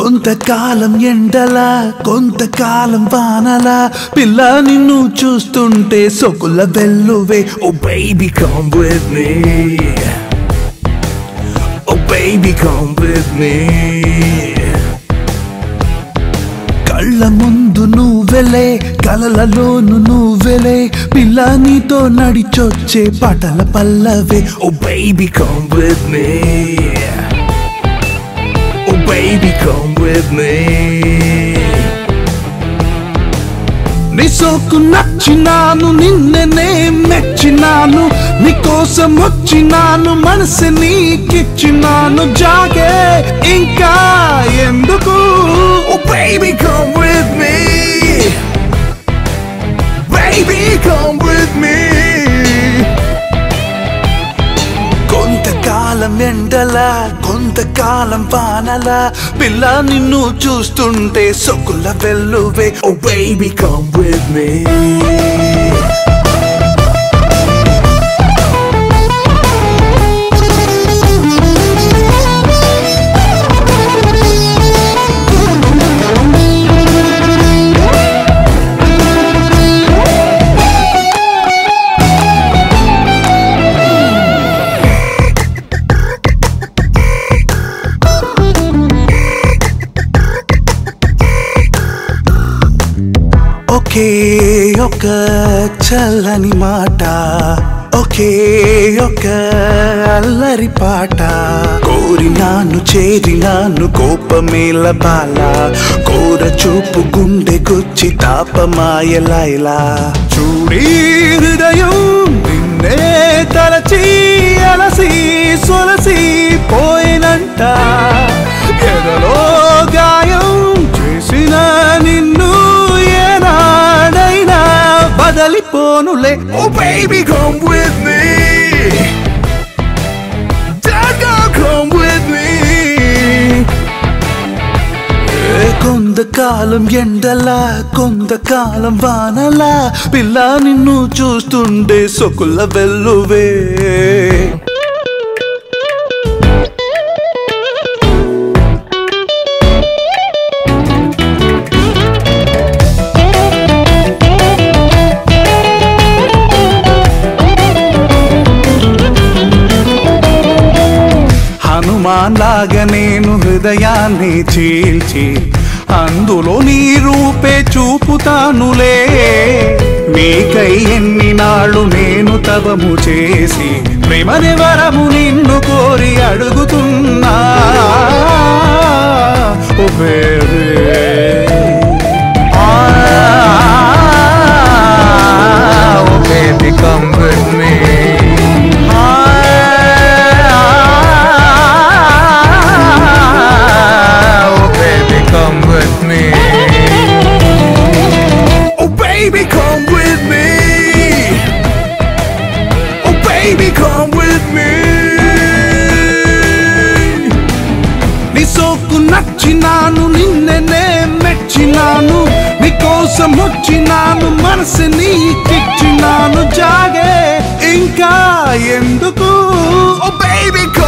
కొంతకాలం ఎండల కొంతకాలం వానల పిల్ల నిన్ను చూస్తుంటే సొకుల వెల్లువే Oh baby, come with me. Oh baby, come with me. కళ్ళ ముందు నువ్వెలే కలలలోను నువ్వెలే పిల్ల నీతో నడిచొచ్చే పాటల పల్లవే Oh baby, come with me. Oh baby, come with me. నీ సోకు నచ్చినాను నిన్ననే మెచ్చినాను నీకోసం వచ్చినాను మనసు నీకిచ్చినాను జాగే ఇంకా ఎందుకు Oh baby, come with me. Baby, come with me. కొంతకాలం ఎండల కొంతకాలం వానల పిల్ల నిన్ను చూస్తుంటే సొకుల వెల్లువే Oh baby, come with me. ఒకే ఒక చల్లని మాట ఒకే ఒక అల్లరి పాట కోరినాను చేరినాను కోపమేల బాల కోర చూపు గుండె గుచ్చి తాపమాయలాయలా చూడి హృదయం నిన్నే తలచి అలసి సొలసి పోయినంట ఎదలో గాయం చేసిన నిన్ను ఏనాడైనా బదలిపోనులే Oh baby, come with me. Dad, girl, come with me. ఏ కొంతకాలం ఎండల కొంతకాలం వానల పిల్ల నిన్ను చూస్తుండే సొకుల వెల్లువే హనుమాన్ లాగా నేను హృదయాన్ని చీల్చి అందులో నీ రూపే చూపుతానులే నీకై ఎన్ని నాళ్ళు నేను తవము చేసి ప్రేమని వరము నిన్ను కోరి అడుగుతున్నా ఓ baby. ఆ, ఓ baby, come with me. Oh baby, come with me. Oh baby, come with me. Oh baby, come with me. నీ సోకు నచ్చినాను నిన్ననే మెచ్చినాను నీకోసం వచ్చినాను మనసు నీకిచ్చినాను జాగే ఇంకా ఎందుకు Oh baby,